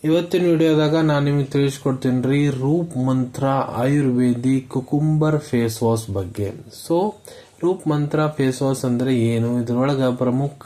ಇವತ್ತಿನ ವಿಡಿಯೋದಾಗ ನಾನು ನಿಮಗೆ ತಿಳಿಸ್ಕೊಡ್ತೀನಿ ರೀ Roop Mantra ayurvedic cucumber face wash ಬಗ್ಗೆ so Roop Mantra face wash ಅಂದ್ರೆ ಏನು ಇದ್ರೊಳಗ ಪ್ರಮುಖ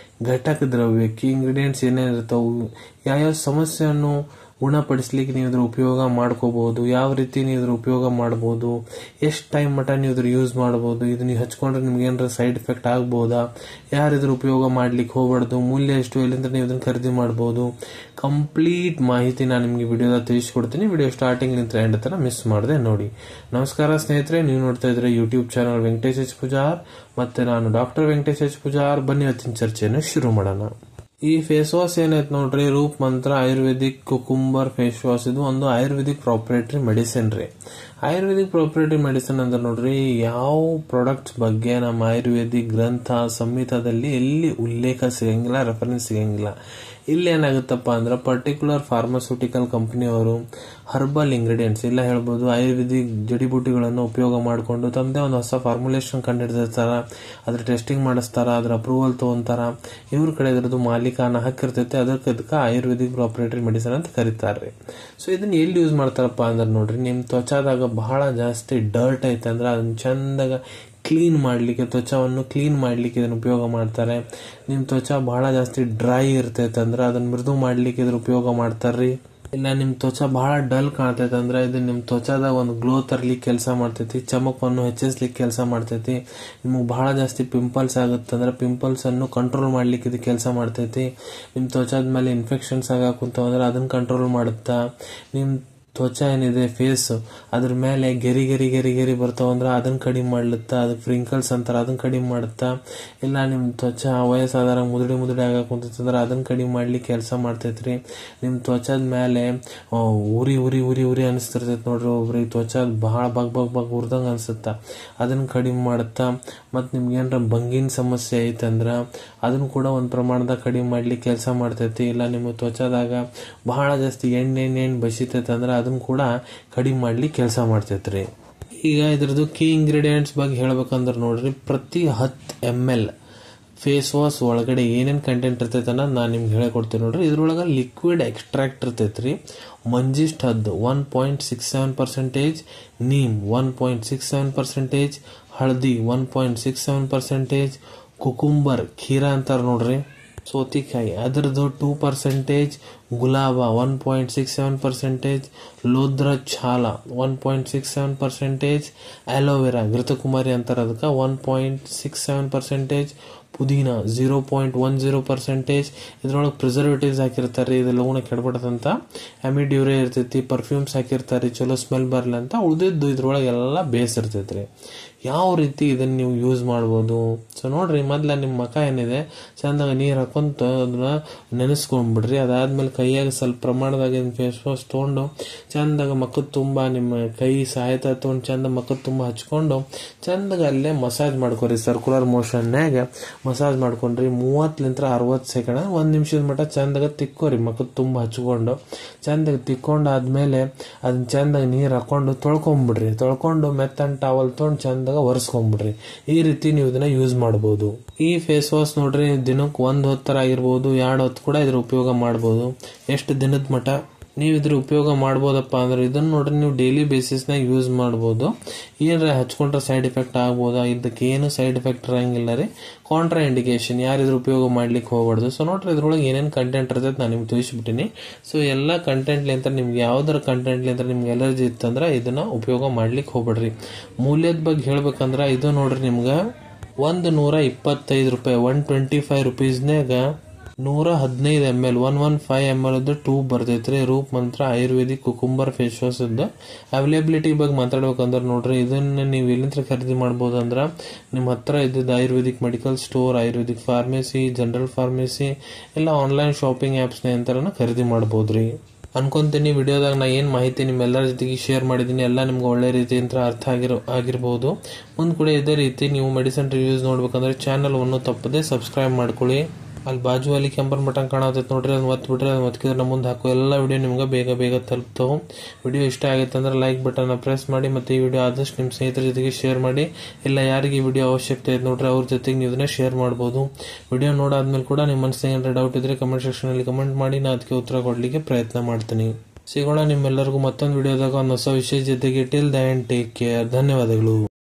ಘಟಕ ದ್ರವ್ಯ ಕಿ ಇಂಗ್ರೀಡಿಯೆಂಟ್ಸ್ ಏನೇನಿರ್ತಾವು ಯಾವ್ಯಾವ ಸಮಸ್ಯೆಯನ್ನು ಗುಣಪಡಿಸ್ಲಿಕ್ಕೆ ನೀವು ಇದ್ರ ಉಪಯೋಗ ಮಾಡ್ಕೋಬಹುದು ಯಾವ ರೀತಿ ನೀವು ಇದ್ರ ಉಪಯೋಗ ಮಾಡ್ಬೋದು ಎಷ್ಟು ಟೈಮ್ ಮಟ ನೀವು ಇದ್ರ ಯೂಸ್ ಮಾಡ್ಬೋದು ಇದು ನೀವು ಹಚ್ಕೊಂಡ್ರೆ ನಿಮ್ಗೆ ಏನಾರ ಸೈಡ್ ಎಫೆಕ್ಟ್ ಆಗ್ಬೋದಾ ಯಾರು ಇದ್ರ ಉಪಯೋಗ ಮಾಡ್ಲಿಕ್ಕೆ ಹೋಗ್ಬಾರ್ದು ಮೂಲ್ಯ ಎಷ್ಟು ಎಲ್ಲಿಂದ ನೀವು ಇದನ್ನ ಖರೀದಿ ಮಾಡ್ಬೋದು ಕಂಪ್ಲೀಟ್ ಮಾಹಿತಿ ನಾನು ನಿಮಗೆ ವಿಡಿಯೋದ ತಿಳಿಸ್ಕೊಡ್ತೀನಿ ವಿಡಿಯೋ ಸ್ಟಾರ್ಟಿಂಗ್ ನಿಂತ ಎಂಡ್ ತನ ಮಿಸ್ ಮಾಡದೆ ನೋಡಿ ನಮಸ್ಕಾರ ಸ್ನೇಹಿತರೆ ನೀವು ನೋಡ್ತಾ ಇದ್ರೆ YouTube channel Venkatesh H Pujar ಮತ್ತೆ ನಾನು ಡಾಕ್ಟರ್ ವೆಂಕಟೇಶ್ ಎಚ್ ಪೂಜಾರ್ ಬನ್ನಿ ಇವತ್ತಿನ ಚರ್ಚೆಯನ್ನು ಶುರು ಮಾಡೋಣ ಈ ಫೇಸ್ ವಾಶ್ ಏನೈತೆ ನೋಡ್ರಿ Roop Mantra ayurvedic cucumber face wash ಇದು ಒಂದು ಆಯುರ್ವೇದಿಕ್ ಪ್ರಾಪರೇಟರಿ ಮೆಡಿಸಿನ್ ರೀ ಆಯುರ್ವೇದಿಕ್ ಪ್ರಾಪರೇಟರಿ ಮೆಡಿಸಿನ್ ಅಂದ್ರೆ ನೋಡ್ರಿ ಯಾವ ಪ್ರಾಡಕ್ಟ್ಸ್ ಬಗ್ಗೆ ನಮ್ಮ ಆಯುರ್ವೇದಿಕ್ ಗ್ರಂಥ ಸಂಹಿತಾದಲ್ಲಿ ಎಲ್ಲಿ ಉಲ್ಲೇಖ ಸಿಗಂಗಿಲ್ಲ ರೆಫರೆನ್ಸ್ ಸಿಗಂಗಿಲ್ಲ ಇಲ್ಲಿ ಏನಾಗುತ್ತಪ್ಪ ಅಂದ್ರೆ ಪರ್ಟಿಕ್ಯುಲರ್ ಫಾರ್ಮಾಸ್ಯೂಟಿಕಲ್ ಕಂಪನಿಯವರು ಹರ್ಬಲ್ ಇಂಗ್ರೀಡಿಯೆಂಟ್ಸ್ ಇಲ್ಲ ಹೇಳ್ಬೋದು ಆಯುರ್ವೇದಿಕ್ ಜಡಿಬುಟಿಗಳನ್ನು ಉಪಯೋಗ ಮಾಡಿಕೊಂಡು ತಮ್ಮದೇ ಒಂದು ಹೊಸ ಫಾರ್ಮುಲೇಷನ್ ಕಂಡುಹಿಡಿದಿರ್ತಾರ ಅದ್ರ ಟೆಸ್ಟಿಂಗ್ ಮಾಡಿಸ್ತಾರ ಅದ್ರ ಅಪ್ರೂವಲ್ ತಗೊಂತಾರ ಇವ್ರ ಕಡೆ ಇದ್ರದ್ದು ಮಾಲೀಕಾನ ಹಕ್ಕಿರ್ತೈತೆ ಅದಕ್ಕೆ ಅದಕ್ಕೆ ಆಯುರ್ವೇದಿಕ್ ಪ್ರಾಪರೇಟರಿ ಮೆಡಿಸಿನ್ ಅಂತ ಕರೀತಾರ್ರಿ ಸೊ ಇದನ್ನ ಎಲ್ಲಿ ಯೂಸ್ ಮಾಡ್ತಾರಪ್ಪ ಅಂದ್ರೆ ನೋಡ್ರಿ ನಿಮ್ ತ್ವಚಾದಾಗ ಬಹಳ ಜಾಸ್ತಿ ಡರ್ಟ್ ಐತೆ ಅಂದ್ರೆ ಅದನ್ನ ಚಂದಾಗ ಕ್ಲೀನ್ ಮಾಡಲಿಕ್ಕೆ ತ್ವಚವನ್ನು ಕ್ಲೀನ್ ಮಾಡಲಿಕ್ಕೆ ಇದನ್ನು ಉಪಯೋಗ ಮಾಡ್ತಾರೆ ನಿಮ್ಮ ತ್ವಚ ಬಹಳ ಜಾಸ್ತಿ ಡ್ರೈ ಇರ್ತೈತೆ ಅಂದ್ರೆ ಅದನ್ನ ಮೃದು ಮಾಡಲಿಕ್ಕೆ ಇದ್ರ ಉಪಯೋಗ ಮಾಡ್ತಾರ್ರಿ ಇಲ್ಲ ನಿಮ್ಮ ತ್ವಚ ಬಹಳ ಡಲ್ ಕಾಣ್ತೈತೆ ಅಂದ್ರೆ ಇದು ನಿಮ್ಮ ತ್ವಚದಾಗ ಒಂದು ಗ್ಲೋ ತರ್ಲಿಕ್ಕೆ ಕೆಲಸ ಮಾಡ್ತೈತಿ ಚಮಕವನ್ನು ಹೆಚ್ಚಿಸ್ಲಿಕ್ಕೆ ಕೆಲಸ ಮಾಡ್ತೈತಿ ನಿಮಗೆ ಬಹಳ ಜಾಸ್ತಿ ಪಿಂಪಲ್ಸ್ ಆಗುತ್ತೆ ಅಂದ್ರೆ ಪಿಂಪಲ್ಸ್ ಅನ್ನು ಕಂಟ್ರೋಲ್ ಮಾಡ್ಲಿಕ್ಕೆ ಇದು ಕೆಲಸ ಮಾಡ್ತೈತಿ ನಿಮ್ಮ ತ್ವಚದ ಮೇಲೆ ಇನ್ಫೆಕ್ಷನ್ಸ್ ಆಗಾಕುಂತವಂದ್ರೆ ಅದನ್ನ ಕಂಟ್ರೋಲ್ ಮಾಡುತ್ತಾ ನಿಮ್ಮ ತ್ವಚ ಏನಿದೆ ಫೇಸ್ ಅದ್ರ ಮೇಲೆ ಗೆರಿ ಗೆರಿ ಗೆರಿ ಗೆರಿ ಬರ್ತಾವಂದ್ರೆ ಅದನ್ನ ಕಡಿಮೆ ಮಾಡ್ಲತ್ತ ಅದಕ್ಕೆ ಫ್ರಿಂಕಲ್ಸ್ ಅಂತಾರ ಅದನ್ನ ಕಡಿಮೆ ಮಾಡುತ್ತಾ ಇಲ್ಲ ನಿಮ್ಮ ತ್ವಚ ವಯಸ್ಸಾದಾಗ ಮುದುಡಿ ಮುದುಡಿ ಆಗಾಕ ಕುಂತಂದ್ರೆ ಅದನ್ನ ಕಡಿಮೆ ಮಾಡ್ಲಿಕ್ಕೆ ಕೆಲಸ ಮಾಡ್ತೈತ್ರಿ ನಿಮ್ಮ ತ್ವಚದ ಮೇಲೆ ಆ, ಉರಿ ಉರಿ ಉರಿ ಉರಿ ಅನಿಸ್ತಿರ್ತೈತಿ ನೋಡ್ರಿ ಒಬ್ರಿಗೆ ತ್ವಚ ಬಹಳ ಬಗ್ ಬಗ್ ಬಗ್ ಉರ್ದಂಗ ಅನ್ಸುತ್ತ ಅದನ್ನ ಕಡಿಮೆ ಮಾಡುತ್ತಾ ಮತ್ತು ನಿಮ್ಗೆ ಏನಾರ ಬಂಗಿನ ಸಮಸ್ಯೆ ಐತಂದ್ರ ಅದನ್ನು ಕೂಡ ಒಂದು ಪ್ರಮಾಣದಾಗ ಕಡಿಮೆ ಮಾಡ್ಲಿಕ್ಕೆ ಕೆಲಸ ಮಾಡ್ತೈತಿ ಇಲ್ಲ ನಿಮ್ಮ ತ್ವಚದಾಗ ಬಹಳ ಜಾಸ್ತಿ ಎಣ್ಣೆ ಎಣ್ಣೆ ಎಣ್ಣೆ ಬಸಿತೈತೆ ಅಂದ್ರೆ ಅದನ್ನ ಕೂಡ ಕಡಿಮೆ ಮಾಡ್ಲಿಕ್ಕೆ ಕೆಲಸ ಮಾಡ್ತೈತ್ರಿ ಈಗ ಇದ್ರದ್ದು ಕೀ ಇಂಗ್ರೀಡಿಯೆಂಟ್ಸ್ ಬಗ್ಗೆ ಹೇಳ್ಬೇಕಂದ್ರೆ ನೋಡ್ರಿ ಪ್ರತಿ ಹತ್ತು ಎಮ್ ಎಲ್ ಫೇಸ್ ವಾಶ್ ಒಳಗಡೆ ಏನೇನು ಕಂಟೆಂಟ್ ಇರ್ತೈತೆ ಅನ್ನೋದು ನಾನು ನಿಮ್ಗೆ ಹೇಳ್ಕೊಡ್ತೀನಿ ನೋಡ್ರಿ ಇದ್ರೊಳಗೆ ಲಿಕ್ವಿಡ್ ಎಕ್ಸ್ಟ್ರಾಕ್ಟ್ ಇರ್ತೈತೆ ರೀ ಮಂಜಿಸ್ಟ್ ಹದ್ದು one point six seven percentage neem one point six seven percentage ಹಳದಿ one point six seven percentage cucumber ಖೀರಾ ಅಂತಾರೆ ನೋಡ್ರಿ ಸೌತಿಕಾಯಿ ಅದರದ್ದು ಟೂ ಪರ್ಸೆಂಟೇಜ್ ಗುಲಾಬ one point six seven percentage ಲೋದ್ರ ಛಾಲ one point six seven percentage aloe vera ಘೃತಕುಮಾರಿ ಅಂತಾರೆ ಅದಕ್ಕೆ one point six seven percentage ಪುದೀನ zero point one zero percentage ಇದ್ರೊಳಗೆ ಪ್ರಿಸರ್ವೇಟಿವ್ಸ್ ಹಾಕಿರ್ತಾರೆ ಇದೆಲ್ಲ ಉಣ ಕೆಡಬಾರ್ದಂತ ಅಮಿಡ್ಯೂರೇ ಇರ್ತೈತಿ ಪರ್ಫ್ಯೂಮ್ಸ್ ಹಾಕಿರ್ತಾರೆ ಚಲೋ ಸ್ಮೆಲ್ ಬರಲಿ ಅಂತ ಉಳಿದಿದ್ದು ಇದ್ರೊಳಗೆ ಎಲ್ಲ ಬೇಸ್ ಇರ್ತೈತ್ರಿ ಯಾವ ರೀತಿ ಇದನ್ನ ನೀವು ಯೂಸ್ ಮಾಡ್ಬೋದು ಸೊ ನೋಡ್ರಿ ಮೊದ್ಲ ನಿಮ್ಮ ಮಕ ಏನಿದೆ ಚಂದಾಗ ನೀರು ಹಾಕೊಂತ ಅದನ್ನ ನೆನೆಸ್ಕೊಂಡ್ಬಿಡ್ರಿ ಅದಾದ್ಮೇಲೆ ಕೈಯಾಗ ಸ್ವಲ್ಪ ಪ್ರಮಾಣದಾಗ ಫೇಸ್ ವಾಶ್ ತೊಗೊಂಡು ಚಂದಾಗ ಮಕ್ಕದ ತುಂಬ ನಿಮ್ಮ ಕೈ ಸಹಾಯತ ತೊಗೊಂಡು ಚಂದ ಮಕ್ಕದ ತುಂಬ ಹಚ್ಕೊಂಡು ಚಂದಾಗ ಅಲ್ಲೇ ಮಸಾಜ್ ಮಾಡ್ಕೊರಿ ಸರ್ಕ್ಯುಲರ್ ಮೋಷನ್ನಾಗ ಮಸಾಜ್ ಮಾಡ್ಕೊಂಡ್ರಿ ಮೂವತ್ತಲಿಂತ್ರ ಅರವತ್ತು ಸೆಕೆಂಡ್ ಒಂದು ನಿಮಿಷದ ಮಟ್ಟ ಚಂದಾಗ ತಿಕ್ಕೋರಿ ಮಕ್ಕದ ತುಂಬ ಹಚ್ಕೊಂಡು ಚಂದಾಗ ತಿಕ್ಕೊಂಡು ಆದ್ಮೇಲೆ ಅದನ್ನ ಚಂದಾಗ ನೀರು ಹಾಕೊಂಡು ತೊಳ್ಕೊಂಬಿಡ್ರಿ ತೊಳ್ಕೊಂಡು ಮೆತ್ತನ್ ಟಾವಲ್ ತೊಗೊಂಡು ಚಂದಾಗ ಒರೆಸ್ಕೊಂಬಿಡ್ರಿ ಈ ರೀತಿ ನೀವು ಇದನ್ನ ಯೂಸ್ ಮಾಡ್ಬೋದು ಈ ಫೇಸ್ ವಾಶ್ ನೋಡ್ರಿ ದಿನಕ್ಕೆ ಒಂದ್ ಹೊತ್ತರ ಆಗಿರ್ಬೋದು ಎರಡು ಹೊತ್ತು ಕೂಡ ಇದ್ರ ಉಪಯೋಗ ಮಾಡ್ಬೋದು ಎಷ್ಟು ದಿನದ ಮಟ್ಟ ನೀವು ಇದ್ರ ಉಪಯೋಗ ಮಾಡ್ಬೋದಪ್ಪ ಅಂದ್ರೆ ಇದನ್ನ ನೋಡ್ರಿ ನೀವು ಡೈಲಿ ಬೇಸಿಸ್ನಾಗ ಯೂಸ್ ಮಾಡ್ಬೋದು ಏನಾರ ಹಚ್ಕೊಂಡ್ರೆ ಸೈಡ್ ಎಫೆಕ್ಟ್ ಆಗ್ಬೋದಾ ಇದಕ್ಕೆ ಏನು ಸೈಡ್ ಎಫೆಕ್ಟ್ ಇರಂಗಿಲ್ಲ ರೀ ಕಾಂಟ್ರಾ ಇಂಡಿಕೇಶನ್ ಯಾರು ಇದ್ರ ಉಪಯೋಗ ಮಾಡ್ಲಿಕ್ಕೆ ಹೋಗ್ಬಾರ್ದು ಸೊ ನೋಡ್ರಿ ಇದ್ರೊಳಗೆ ಏನೇನು ಕಂಟೆಂಟ್ ಇರ್ತೈತೆ ನಾನು ನಿಮ್ಗೆ ತಿಳಿಸ್ಬಿಟ್ಟಿನಿ ಸೊ ಎಲ್ಲ ಕಂಟೆಂಟ್ಲಿಂತ ನಿಮ್ಗೆ ಯಾವ್ದಾರ ಕಂಟೆಂಟ್ಲಿಂತ ನಿಮ್ಗೆ ಎಲರ್ಜಿ ಇತ್ತಂದ್ರೆ ಇದನ್ನ ಉಪಯೋಗ ಮಾಡ್ಲಿಕ್ಕೆ ಹೋಗ್ಬೇಡ್ರಿ ಮೂಲ್ಯದ ಬಗ್ಗೆ ಹೇಳ್ಬೇಕಂದ್ರೆ ಇದು ನೋಡ್ರಿ ನಿಮ್ಗೆ ಒಂದು ನೂರ ಇಪ್ಪತ್ತೈದು ರೂಪಾಯಿ ಒನ್ ಟ್ವೆಂಟಿ ಫೈವ್ ರುಪೀಸ್ನಾಗ ನೂರ ಹದಿನೈದು M L one one five M L tube ಬರ್ತೈತ್ರಿ Roop Mantra ayurvedic cucumber face wash ಇದ್ದು ಅವೈಲೇಬಿಲಿಟಿ ಬಗ್ಗೆ ಮಾತಾಡ್ಬೇಕಂದ್ರೆ ನೋಡ್ರಿ ಇದನ್ನ ನೀವು ಎಲ್ಲಿಂದ ಖರೀದಿ ಮಾಡ್ಬೋದು ಅಂದ್ರೆ ನಿಮ್ಮ ಹತ್ರ ಇದ್ದಿದ್ದು ayurvedic medical store ayurvedic pharmacy general pharmacy ಇಲ್ಲ ಆನ್ಲೈನ್ ಶಾಪಿಂಗ್ ಆ್ಯಪ್ಸ್ನ ಅಂತರನ ಖರೀದಿ ಮಾಡ್ಬೋದ್ರಿ ಅನ್ಕೊಂತೀನಿ ವಿಡಿಯೋದಾಗ ನಾ ಏನು ಮಾಹಿತಿ ನಿಮ್ಮೆಲ್ಲರ ಜೊತೆಗೆ ಶೇರ್ ಮಾಡಿದ್ದೀನಿ ಎಲ್ಲ ನಿಮ್ಗೆ ಒಳ್ಳೆ ರೀತಿಯಿಂದ ಅರ್ಥ ಆಗಿರೋ ಆಗಿರ್ಬೋದು ಮುಂದೆ ಕೂಡ ಇದೇ ರೀತಿ ನೀವು ಮೆಡಿಸಿನ್ ರಿವ್ಯೂಸ್ ನೋಡ್ಬೇಕಂದ್ರೆ ಚಾನಲ್ ಅನ್ನು ತಪ್ಪದೆ ಸಬ್ಸ್ಕ್ರೈಬ್ ಮಾಡ್ಕೊಳ್ಳಿ ಅಲ್ಲಿ ಬಾಜು ಅಲ್ಲಿ ಕೆಂಪನ್ ಬಟನ್ ಕಾಣತೈತೆ ನೋಡ್ರಿ ಅದನ್ನ ಒತ್ತು ಬಿಟ್ರೆ ಅದನ್ನ ಒತ್ತಿದ್ರೆ ನಮ್ಮ ಮುಂದೆ ಹಾಕೋ ಎಲ್ಲ ವಿಡಿಯೋ ನಿಮ್ಗೆ ಬೇಗ ಬೇಗ ತಲುಪ್ತಾವೆ ವಿಡಿಯೋ ಇಷ್ಟ ಆಗೈತೆ ಅಂದ್ರೆ ಲೈಕ್ ಬಟನ್ನ ಪ್ರೆಸ್ ಮಾಡಿ ಮತ್ತು ಈ ವಿಡಿಯೋ ಆದಷ್ಟು ನಿಮ್ಮ ಸ್ನೇಹಿತರ ಜೊತೆಗೆ ಶೇರ್ ಮಾಡಿ ಇಲ್ಲ ಯಾರಿಗೆ ಈ ವಿಡಿಯೋ ಅವಶ್ಯಕತೆ ಇದೆ ನೋಡ್ರಿ ಅವ್ರ ಜೊತೆಗೆ ನೀವು ಇದನ್ನ ಶೇರ್ ಮಾಡ್ಬೋದು ವಿಡಿಯೋ ನೋಡಾದ್ಮೇಲೆ ಕೂಡ ನಿಮ್ಮ ಮನಸ್ಸಿಗೆ ಏನಾರ ಡೌಟ್ ಇದ್ರೆ ಕಮೆಂಟ್ ಸೆಕ್ಷನಲ್ಲಿ ಕಮೆಂಟ್ ಮಾಡಿ ನಾನು ಅದಕ್ಕೆ ಉತ್ತರ ಕೊಡಲಿಕ್ಕೆ ಪ್ರಯತ್ನ ಮಾಡ್ತೀನಿ ಸಿಗೋಣ ನಿಮ್ಮೆಲ್ಲರಿಗೂ ಮತ್ತೊಂದು ವಿಡಿಯೋದಾಗ ಒಂದು ಹೊಸ ವಿಷಯ ಜೊತೆಗೆ till the end take care ಧನ್ಯವಾದಗಳು